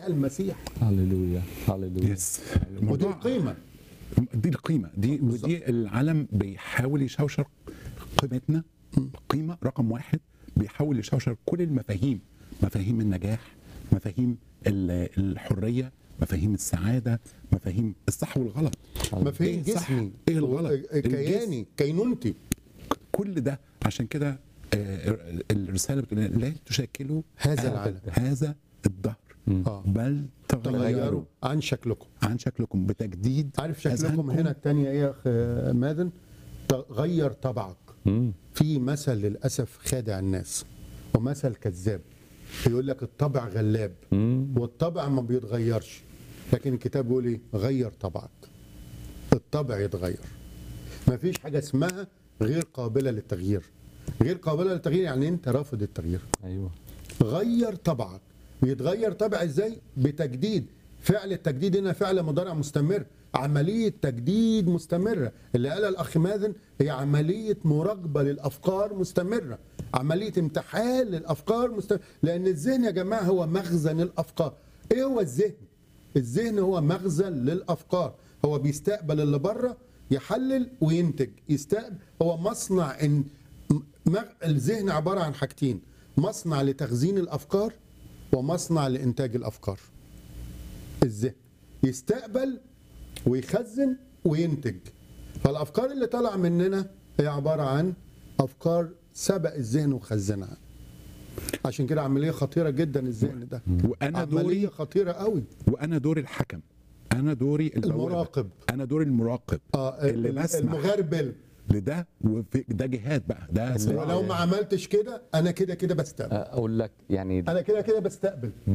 ده المسيح هللويا هللويا يس ودي الموضوع القيمه دي القيمه دي ودي العالم بيحاول يشوشر قيمتنا قيمه رقم واحد بيحاول يشوشر كل المفاهيم مفاهيم النجاح مفاهيم ال- الحريه مفاهيم السعاده مفاهيم الصح والغلط مفاهيم إيه الصح؟ جسمي ايه الغلط كياني كينونتي كل ده عشان كده آه، الرساله بتقول لنا لا تشكلوا هذا العالم. هذا الدهر اه بل تغيروا تغيروا عن شكلكم عن شكلكم بتجديد عارف شكلكم أذهانكم. هنا الثانيه ايه يا اخ مازن غير طبعك مم. في مثل للاسف خادع الناس ومثل كذاب يقول لك الطبع غلاب مم. والطبع ما بيتغيرش لكن الكتاب بيقول ايه غير طبعك الطبع يتغير ما فيش حاجه اسمها غير قابله للتغيير غير قابله للتغيير يعني انت رافض التغيير ايوه غير طبعك بيتغير طبع ازاي بتجديد فعل التجديد هنا فعل مضارع مستمر عملية تجديد مستمرة اللي قالها الأخ مازن هي عملية مراقبة للأفكار مستمرة عملية امتحان للأفكار مستمرة لأن الذهن يا جماعة هو مخزن الأفكار إيه هو الذهن؟ الذهن هو مخزن للأفكار هو بيستقبل اللي بره يحلل وينتج يستقبل هو مصنع إن مغ... الذهن عبارة عن حاجتين مصنع لتخزين الأفكار ومصنع لإنتاج الأفكار الذهن يستقبل ويخزن وينتج فالأفكار اللي طالعة مننا هي عبارة عن أفكار سبق الذهن وخزنها عشان كده عملية خطيرة جدا الذهن ده وانا عملية دوري خطيرة قوي وانا دوري الحكم انا دوري البوابة. المراقب. انا دوري المراقب آه اللي بسمح المغربل لده وفي ده جهاد بقى ده صراع. ولو ما عملتش كده أنا كده كده بستقبل اقول لك يعني أنا كده كده بستقبل 100%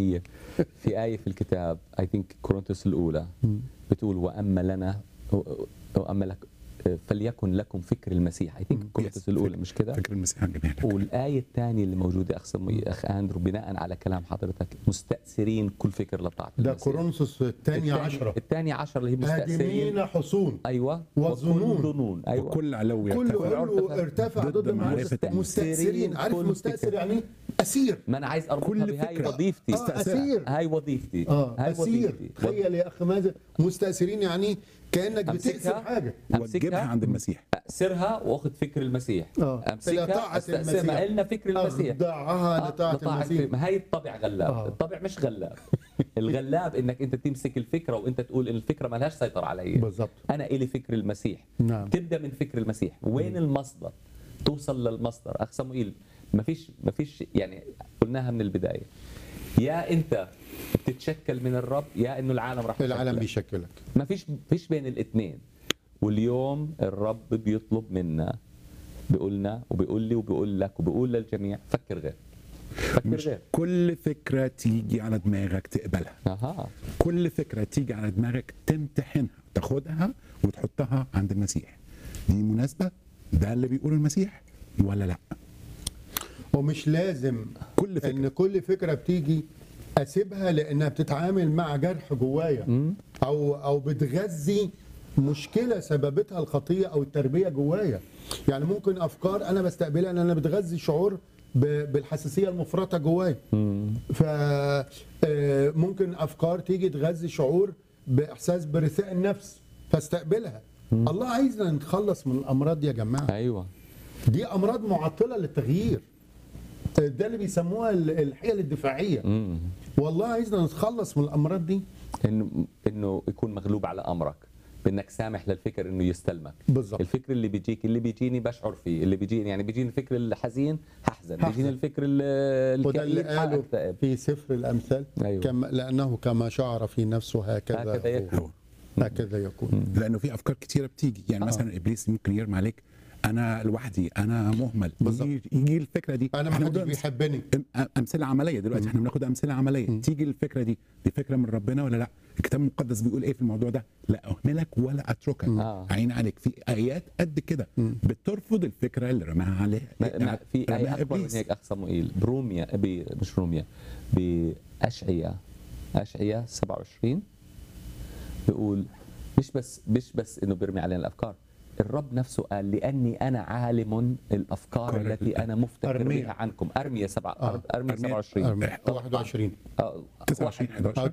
في آية في الكتاب اي ثينك كورنثوس الأولى بتقول وأما لنا وأما لك فليكن لكم فكر المسيح اي ثينك كورنثوس Yes. الأولى مش كده؟ فكر المسيح الجميع لك والآية الثانية اللي موجودة أخ سمي أخ أندرو بناء على كلام حضرتك مستأثرين كل فكر لطاعة ده المسيح. كورنثوس الثانية عشرة الثانية عشرة اللي هي مستأثرين هادمين حصون أيوة والظنون. وكل ظنون أيوة وكل علو كله يرتفع كله ارتفع ضد ضد معرفة معرفة مستأثرين عارف كل مستأثر فكرة. يعني إيه؟ أسير ما أنا عايز أربطها كل بهاي فكرة. وظيفتي آه، أسير. هاي وظيفتي اه هاي أسير وظيفتي تخيل يا أخ مازن مستأثرين يعني إيه؟ كأنك بتأسر أمسكها حاجة وتجيبها عند المسيح أسرها وأخذ فكر المسيح آه. إلى أمسكها طاعة أستأثرها المسيح. إلنا فكر المسيح أخضعها آه، لطاعة لطاعة المسيح ما هي الطبع غلاب آه. الطبع مش غلاب الغلاب انك انت تمسك الفكره وانت تقول ان الفكره ما لهاش سيطره علي بالظبط انا الي فكر المسيح نعم تبدا من فكر المسيح وين المصدر توصل للمصدر اخ صموئيل ما فيش ما فيش يعني قلناها من البدايه يا انت بتتشكل من الرب يا انه العالم راح العالم يشكلك. بيشكلك ما فيش فيش بين الاثنين واليوم الرب بيطلب منا بيقولنا وبيقول لي وبيقول لك وبيقول للجميع فكر غير فكر مش غير كل فكرة تيجي على دماغك تقبلها اها كل فكرة تيجي على دماغك تمتحنها تاخدها وتحطها عند المسيح دي مناسبة ده اللي بيقوله المسيح ولا لا ومش لازم كل فكرة ان كل فكره بتيجي اسيبها لانها بتتعامل مع جرح جوايا او او بتغذي مشكله سببتها الخطيه او التربيه جوايا يعني ممكن افكار انا بستقبلها ان انا بتغذي شعور ب- بالحساسيه المفرطه جوايا ف آه، ممكن افكار تيجي تغذي شعور باحساس برثاء النفس فاستقبلها الله عايزنا نتخلص من الامراض دي يا جماعه ايوه دي امراض معطله للتغيير ده اللي بيسموها ال- الحيل الدفاعيه امم والله عايزنا نتخلص من الامراض دي انه انه يكون مغلوب على امرك بانك سامح للفكر انه يستلمك بالظبط الفكر اللي بيجيك اللي بيجيني بشعر فيه اللي بيجيني يعني بيجيني الفكر الحزين هحزن هحزن. بيجيني الفكر ال- وده اللي الكئيب قاله هاكتئب في سفر الامثال أيوة. كما لانه كما شعر في نفسه هكذا, هكذا يكون. هو هكذا يكون لانه في افكار كتيره بتيجي يعني آه. مثلا ابليس ممكن يرمي عليك انا لوحدي انا مهمل بالظبط. يجي, يجي الفكره دي انا ما إحنا حدش بناخد بيحبني أم- امثله عمليه دلوقتي احنا بناخد امثله عمليه تيجي الفكره دي دي فكره من ربنا ولا لا الكتاب المقدس بيقول ايه في الموضوع ده لا اهملك ولا اتركك آه. عين عليك في ايات قد كده بترفض اللي اللي رماها عليها ما- ما- في رماها آية أكبر من إبليس. هيك أخ صموئيل بروميا ب- مش روميا بأشعيا أشعيا 27 بيقول مش بس مش بس إنه بيرمي علينا الأفكار الرب نفسه قال لاني انا عالم الافكار كوركت. التي انا مفتكر أرميا. بها عنكم ارميا 7 آه. ارميا أرميا. 27 أرميا 21 آه، 29 11